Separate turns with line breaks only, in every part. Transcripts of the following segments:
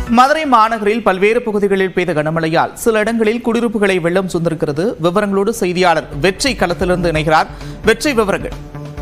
மதுரை மாநகரில் பல்வேறு பகுதிகளில் பெய்த கனமழையால் சில இடங்களில் குடியிருப்புகளை வெள்ளம் சுந்திருக்கிறது விவரங்களோடு செய்தியாளர் வெற்றி களத்திலிருந்து இணைகிறார் வெற்றி விவரங்கள்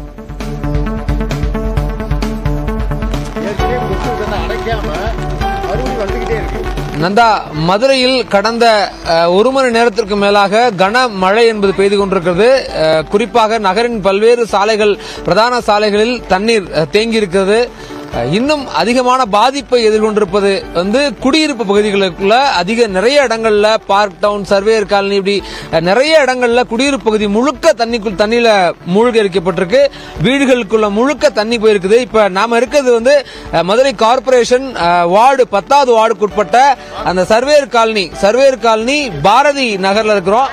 ஏற்கனவே கொசு இதனை அடைக்காம மறுபடியும் வந்துகிட்டே இருக்கு
நந்தா மதுரையில் கடந்த அஹ், ஒரு மணி நேரத்திற்கு மேலாக கனமழை என்பது பெய்து கொண்டிருக்கிறது அஹ், குறிப்பாக நகரின் பல்வேறு சாலைகள் பிரதான சாலைகளில் தண்ணீர் அஹ், தேங்கி இருக்கிறது அஹ், இன்னும் அதிகமான பாதிப்பை எதிர்கொண்டிருப்பது வந்து குடியிருப்பு பகுதிகளுக்குள்ள அதிக நிறைய இடங்கள்ல பார்க் டவுன் சர்வேயர் காலனி இப்படி அஹ், நிறைய இடங்கள்ல குடியிருப்பு பகுதி முழுக்க தண்ணிக்குள் தண்ணியில மூழ்கி அடிக்கப்பட்டிருக்கு வீடுகளுக்குள்ள முழுக்க தண்ணி போயிருக்குது இப்ப நாம இருக்கிறது வந்து அஹ், மதுரை கார்பரேஷன் அஹ், வார்டு பத்தாவது வார்டுக்குட்பட்ட அந்த surveyor colony surveyor colony Bharathi நகர்ல இருக்கிறோம்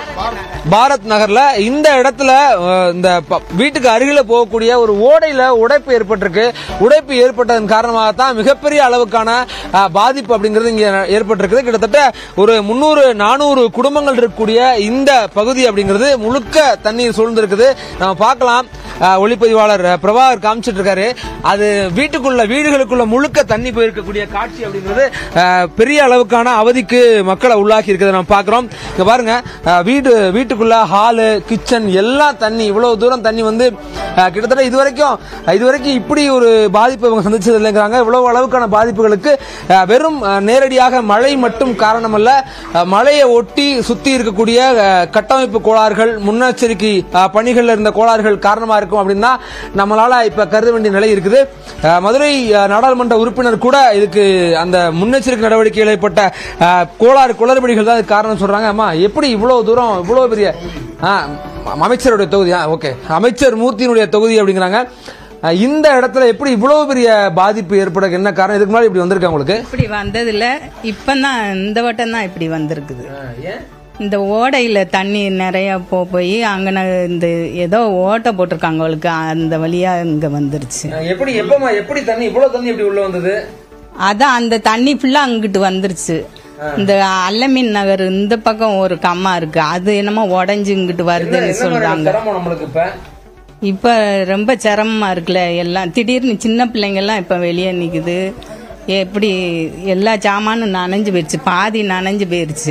பாரத் நகர்ல இந்த இடத்துல அஹ், இந்த ப- வீட்டுக்கு அருகில போகக்கூடிய ஒரு ஓடையில உடைப்பு ஏற்பட்டிருக்கு உடைப்பு ஏற்பட்டதன் காரணமாகத்தான் மிகப்பெரிய அளவுக்கான அஹ், பாதிப்பு அப்படிங்கிறது இங்க ஏற்பட்டிருக்குது கிட்டத்தட்ட ஒரு முன்னூறு நானூறு குடும்பங்கள் இருக்கக்கூடிய இந்த பகுதி அப்படிங்கிறது முழுக்க தண்ணீர் சூழ்ந்திருக்குது நம்ம பார்க்கலாம் அஹ், ஒளிப்பதிவாளர் அஹ், பிரபாகர் காமிச்சிட்டு இருக்காரு அது வீட்டுக்குள்ள வீடுகளுக்குள்ள முழுக்க தண்ணி போயிருக்கக்கூடிய காட்சி அப்படிங்கிறது அஹ், பெரிய அளவுக்கான அவதிக்கு மக்களை உள்ளாக்கி இருக்கிறத நம்ம பார்க்கிறோம் இங்க பாருங்க அஹ், வீடு வீட்டுக்குள்ள ஹாலு கிச்சன் எல்லாம் தண்ணி இவ்வளவு தூரம் தண்ணி வந்து அஹ், கிட்டத்தட்ட இதுவரைக்கும் இதுவரைக்கும் இப்படி ஒரு பாதிப்பு இவங்க சந்திச்சது இல்லைங்கிறாங்க இவ்வளவு அளவுக்கான பாதிப்புகளுக்கு அஹ், வெறும் அஹ், நேரடியாக மழை மட்டும் காரணமல்ல அஹ், மழையை ஒட்டி சுத்தி இருக்கக்கூடிய அஹ், கட்டமைப்பு கோளாறுகள் முன்னெச்சரிக்கை அஹ், பணிகள்ல இருந்த கோளாறுகள் காரணமா இருக்கும் அப்படின்னா நம்மளால இப்ப கருத வேண்டிய நிலை இருக்குது அஹ், மதுரை அஹ், நாடாளுமன்ற உறுப்பினர் கூட இதுக்கு அந்த முன்னெச்சரிக்கை நடவடிக்கையில் ஏற்பட்ட அஹ், கோளாறு குளறுபடிகள் தான் இதுக்கு காரணம் சொல்றாங்க அம்மா எப்படி இவ்வளவு தூரம் இவ்வளவு பெரிய ஆ, அமைச்சருடைய தொகுதி ஓகே அமைச்சர் மூர்த்தியினுடைய தொகுதி அப்படிங்கிறாங்க அஹ், இந்த இடத்துல எப்படி இவ்வளவு பெரிய பாதிப்பு ஏற்பட என்ன காரணம் இதுக்கு முன்னாடி இப்படி வந்திருக்கா உங்களுக்கு
இப்படி வந்ததில்ல இப்பதான் இந்த வட்டம் தான் இப்படி வந்திருக்குது இந்த ஓடையில தண்ணி நிறைய போ போய் அங்கன இந்த ஏதோ ஓட்டை போட்டிருக்காங்க அவளுக்கு அந்த வழியா இங்க வந்துருச்சு
எப்படி எப்பமா எப்படி தண்ணி இவ்வளவு தண்ணி எப்படி உள்ள வந்தது
அதான் அந்த தண்ணி ஃபுல்லா அங்கிட்டு வந்துருச்சு இந்த அல்லமீன் நகர் இந்த பக்கம் ஒரு கம்மா இருக்கு அது என்னமோ உடஞ்சு இங்கிட்டு வருதுன்னு சொல்றாங்க
சிரமம் நம்மளுக்கு இப்ப
இப்ப ரொம்ப சிரமமா இருக்குல்ல எல்லாம் திடீர்னு சின்ன பிள்ளைங்க எல்லாம் இப்ப வெளியே நிக்குது எப்படி எல்லா சாமானும் நனைஞ்சு போயிருச்சு பாதி நனைஞ்சு போயிருச்சு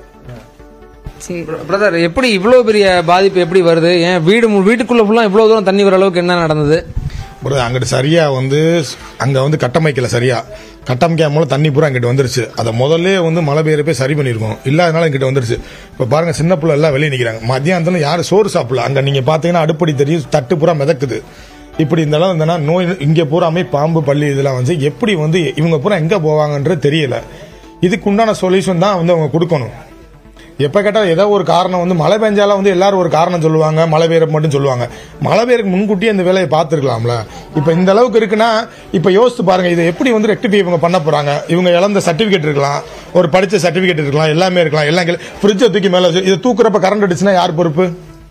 சரி
பிரதர் எப்படி இவ்வளவு பெரிய பாதிப்பு எப்படி வருது ஏன் வீடு மு- வீட்டுக்குள்ள ஃபுல்லா இவ்வளவு தூரம் தண்ணி வர அளவுக்கு என்ன நடந்தது
ஒரு அங்கிட்டு சரியா வந்து அங்க வந்து கட்டமைக்கல சரியா கட்டமைக்காம தண்ணி பூரா அங்கிட்டு வந்துருச்சு அதை முதல்ல வந்து மழை பெய்யறப்பே சரி பண்ணிருக்கோம் இல்லாதனால இங்கிட்ட வந்துருச்சு இப்ப பாருங்க சின்ன பிள்ளை எல்லாம் வெளியே நிக்கிறாங்க மத்தியானத்துல யாரும் சோறு சாப்பிடல அங்க நீங்க பாத்தீங்கன்னா அடுப்படி தெரியும் தட்டு பூரா மிதக்குது இப்படி இந்த அளவு இருந்தனா நோய் இங்க பூராமே பாம்பு பள்ளி இதெல்லாம் வந்து எப்படி வந்து இவங்க பூரா எங்க போவாங்கன்றது தெரியல இதுக்கு உண்டான சொல்யூஷன் தான் வந்து அவங்க கொடுக்கணும் எப்ப கேட்டாலும் ஏதோ ஒரு காரணம் வந்து மழை பெஞ்சாலும் வந்து எல்லாரும் ஒரு காரணம் சொல்லுவாங்க மழை பெய்யறப்ப மட்டும் சொல்லுவாங்க மழை பெய்யறதுக்கு முன்கூட்டியே இந்த வேலையை பார்த்துருக்கலாம்ல இப்ப இந்த அளவுக்கு இருக்குன்னா இப்ப யோசித்து பாருங்க இதை எப்படி வந்து ரெக்டிஃபை இவங்க பண்ண போறாங்க இவங்க இழந்த சர்டிபிகேட் இருக்கலாம் ஒரு படிச்ச சர்டிபிகேட் இருக்கலாம் எல்லாமே இருக்கலாம் எல்லாம் ஃப்ரிட்ஜை தூக்கி மேல வச்சு இதை தூக்குறப்ப கரண்ட் அடிச்சுன்னா யார் பொறுப்பு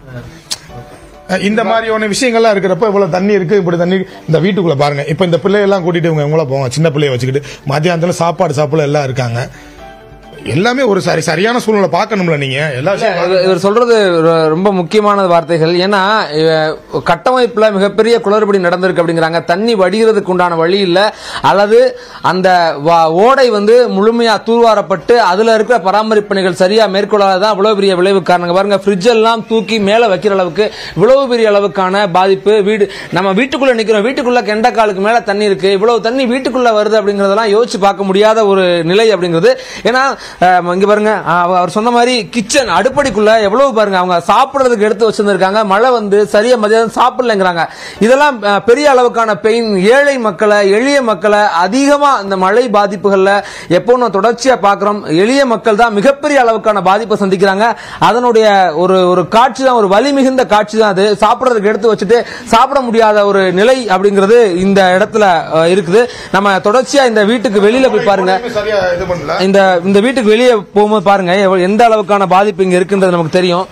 அஹ் இந்த மாதிரியான விஷயங்கள்லாம் இருக்கிறப்ப இவ்வளவு தண்ணி இருக்கு இப்படி தண்ணி இந்த வீட்டுக்குள்ள பாருங்க இப்ப இந்த பிள்ளையெல்லாம் கூட்டிட்டு இவங்க இவங்கள போவாங்க சின்ன பிள்ளைய வச்சுக்கிட்டு மத்தியானத்துல சாப்பாடு சாப்பிட எல்லாம் இருக்காங்க எல்லாமே ஒரு சரி சரியான சூழ்நிலை பார்க்கணும்ல நீங்க எல்லா விஷயம்
இவர் இவர் சொல்றது ரொ- ரொம்ப முக்கியமான வார்த்தைகள் ஏன்னா இவ- கட்டமைப்புல மிகப்பெரிய குளறுபடி நடந்திருக்கு அப்படிங்கிறாங்க தண்ணி வடிகிறதுக்கு உண்டான வழி இல்ல அல்லது அந்த வா- ஓடை வந்து முழுமையா தூர்வாரப்பட்டு அதுல இருக்கிற பராமரிப்பு பணிகள் சரியா மேற்கொள்ளாதான் இவ்வளவு பெரிய விளைவு காரணங்க பாருங்க ஃப்ரிட்ஜ் எல்லாம் தூக்கி மேல வைக்கிற அளவுக்கு இவ்வளவு பெரிய அளவுக்கான பாதிப்பு வீடு நம்ம வீட்டுக்குள்ள நிக்கிறோம் வீட்டுக்குள்ள கெண்டக்காலுக்கு மேல தண்ணி இருக்கு இவ்வளவு தண்ணி வீட்டுக்குள்ள வருது அப்படிங்கறதெல்லாம் யோசிச்சு பார்க்க முடியாத ஒரு நிலை அப்படிங்கிறது ஏன்னா அஹ், இங்க பாருங்க அஹ், அவர் சொன்ன மாதிரி கிச்சன் அடுப்படிக்குள்ள எவ்வளவு பாருங்க அவங்க சாப்பிடுறதுக்கு எடுத்து வச்சிருந்திருக்காங்க மழை வந்து சரியா மதியம் சாப்பிடலங்கிறாங்க இதெல்லாம் அஹ், பெரிய அளவுக்கான பெயின் ஏழை மக்களை எளிய மக்களை அதிகமா இந்த மழை பாதிப்புகள்ல எப்போ நான் தொடர்ச்சியா பாக்குறோம் எளிய மக்கள் தான் மிகப்பெரிய அளவுக்கான பாதிப்பை சந்திக்கிறாங்க அதனுடைய ஒரு ஒரு காட்சி தான் ஒரு வலி மிகுந்த காட்சி தான் அது சாப்பிடுறதுக்கு எடுத்து வச்சுட்டு சாப்பிட முடியாத ஒரு நிலை அப்படிங்கிறது இந்த இடத்துல அஹ், இருக்குது நம்ம தொடர்ச்சியா இந்த வீட்டுக்கு வெளியில போய் பாருங்க
சரியா இது பண்ணல
இந்த இந்த வீட்டுக்கு வெளியே போகும்போது பாருங்க எவ்வ- எந்த அளவுக்கான பாதிப்பு இங்க இருக்குன்றது நமக்கு தெரியும்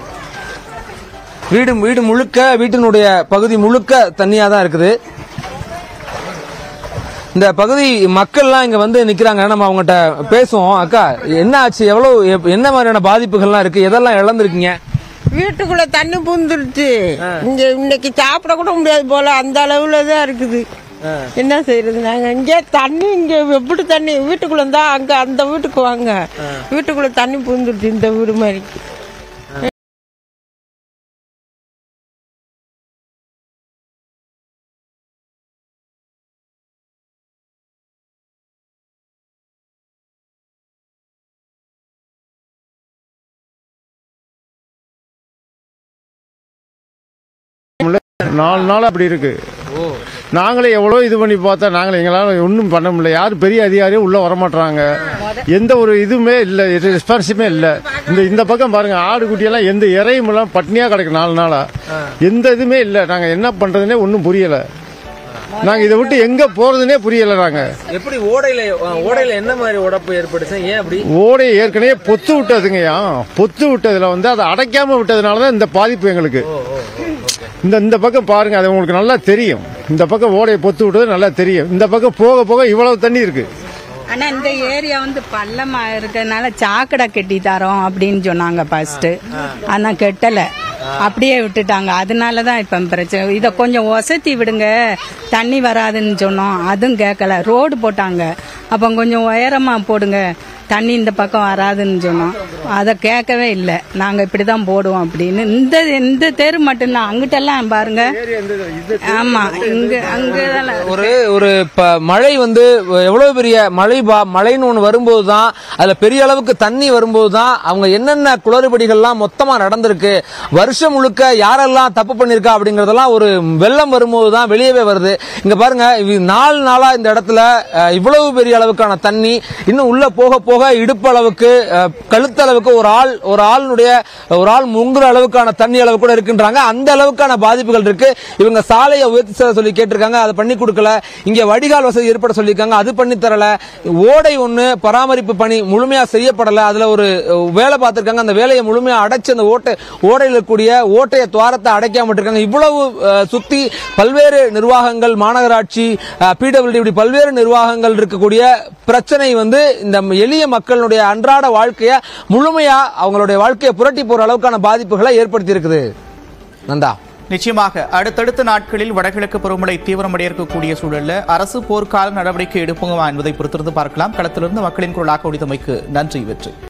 வீடு வீடு முழுக்க வீட்டினுடைய பகுதி முழுக்க தண்ணியா தான் இருக்குது இந்த பகுதி மக்கள்லாம் இங்க வந்து நிக்கிறாங்க நம்ம அவங்ககிட்ட பேசுவோம் அக்கா என்ன ஆச்சு எவ்வளவு எப்- என்ன மாதிரியான பாதிப்புகள்லாம் இருக்கு எதெல்லாம் இழந்திருக்கீங்க
வீட்டுக்குள்ள தண்ணி பூந்துருச்சு இங்க இன்னைக்கு சாப்பிட கூட முடியாது போல அந்த அளவுல தான் இருக்குது என்ன செய்யறது நாங்க இங்கே தண்ணி இங்க எப்படி தண்ணி வீட்டுக்குள்ள இருந்தா அங்க அந்த வீட்டுக்கு வாங்க வீட்டுக்குள்ள தண்ணி புந்துடுச்சு இந்த வீடு மாதிரி
நாலு நாள் அப்படி இருக்கு நாங்களே எவ்வளோ இது பண்ணி பார்த்தா நாங்களே எங்களால் ஒன்றும் பண்ண முடியல யாரும் பெரிய அதிகாரியும் உள்ள வரமாட்டாங்க எந்த ஒரு இதுவுமே இல்லை ரெஸ்பான்ஸுமே இல்லை இந்த இந்த பக்கம் பாருங்க ஆடு குட்டியெல்லாம் எந்த இறையும் எல்லாம் பட்னியாக கிடக்கு நாலு நாளா எந்த இதுவுமே இல்லை நாங்கள் என்ன பண்ணுறதுனே ஒன்றும் புரியலை நாங்கள் இதை விட்டு எங்கே போகிறதுனே புரியலை நாங்கள்
எப்படி ஓடையில ஓடையில என்ன மாதிரி உடப்பு ஏற்படுச்சு ஏன் அப்படி
ஓடை ஏற்கனவே பொத்து விட்டதுங்கய்யா பொத்து விட்டதுல வந்து அதை அடைக்காம விட்டதுனால தான் இந்த பாதிப்பு எங்களுக்கு இந்த இந்த பக்கம் பாருங்க அது உங்களுக்கு நல்லா தெரியும் இந்த பக்கம் ஓடையை பொத்து விட்டது நல்லா தெரியும் இந்த பக்கம் போக போக இவ்வளவு தண்ணி இருக்கு
ஆனா இந்த ஏரியா வந்து பள்ளமா இருக்கறதுனால சாக்கடை கட்டி தரோம் அப்படின்னு சொன்னாங்க ஃபர்ஸ்ட் ஆனா கெட்டல அப்படியே விட்டுட்டாங்க அதனால தான் இப்ப பிரச்சனை இத கொஞ்சம் ஒசத்தி விடுங்க தண்ணி வராதுன்னு சொன்னோம் அதுவும் கேட்கல ரோடு போட்டாங்க அப்ப கொஞ்சம் உயரமா போடுங்க தண்ணி இந்த பக்கம் வராதுன்னு சொன்னோம் அதை கேட்கவே இல்லை நாங்க இப்படிதான் போடுவோம் அப்படின்னு இந்த இந்த தெரு மட்டும்தான் அங்கிட்டெல்லாம் பாருங்க ஆமா இங்க அங்க
ஒரு ஒரு ப- மழை வந்து எவ்வளவு பெரிய மழை பா- மழைன்னு ஒண்ணு வரும்போது தான் அதுல பெரிய அளவுக்கு தண்ணி வரும்போது தான் அவங்க என்னென்ன குளறுபடிகள்லாம் மொத்தமா நடந்திருக்கு வருஷம் முழுக்க யாரெல்லாம் தப்பு பண்ணிருக்கா அப்படிங்கறதெல்லாம் ஒரு வெள்ளம் வரும்போது தான் வெளியவே வருது இங்க பாருங்க இது நாலு நாளா இந்த இடத்துல அஹ், இவ்வளவு பெரிய அளவுக்கான தண்ணி இன்னும் உள்ள போக போக இடுப்பு அளவுக்கு அஹ், கழுத்தளவுக்கு ஒரு ஆள் ஒரு ஆளுடைய ஒரு ஆள் முங்குற அளவுக்கான தண்ணி அளவு கூட இருக்குன்றாங்க அந்த அளவுக்கான பாதிப்புகள் இருக்கு இவங்க சாலையை உயர்த்தி தர சொல்லி கேட்டிருக்காங்க அதை பண்ணி கொடுக்கல இங்க வடிகால் வசதி ஏற்பட சொல்லியிருக்காங்க அது பண்ணி தரல ஓடை ஒண்ணு பராமரிப்பு பணி முழுமையா செய்யப்படல அதுல ஒரு அஹ், வேலை பார்த்திருக்காங்க அந்த வேலையை முழுமையா அடைச்சு அந்த ஓட்டை ஓடையில் இருக்கக்கூடிய ஓட்டைய துவாரத்தை அடைக்காம இருக்காங்க இவ்வளவு அஹ், சுத்தி பல்வேறு நிர்வாகங்கள் மாநகராட்சி பிடபிள்யூடி இப்படி பல்வேறு நிர்வாகங்கள் இருக்கக்கூடிய பிரச்சனை வந்து இந்த எளிய மக்களுடைய அன்றாட வாழ்க்கைய முழுமையா அவங்களுடைய வாழ்க்கையை புரட்டி போற அளவுக்கான பாதிப்புகளை ஏற்படுத்தி இருக்குது நந்தா
நிச்சயமாக அடுத்தடுத்த நாட்களில் வடகிழக்கு பருவமழை தீவிரமடைய இருக்கக்கூடிய சூழல்ல அரசு போர்க்கால நடவடிக்கை எடுப்புமா என்பதை பொறுத்திருந்து பார்க்கலாம் களத்திலிருந்து மக்களின் குரலாக ஒழித்தமைக்கு நன்றி வெற்றி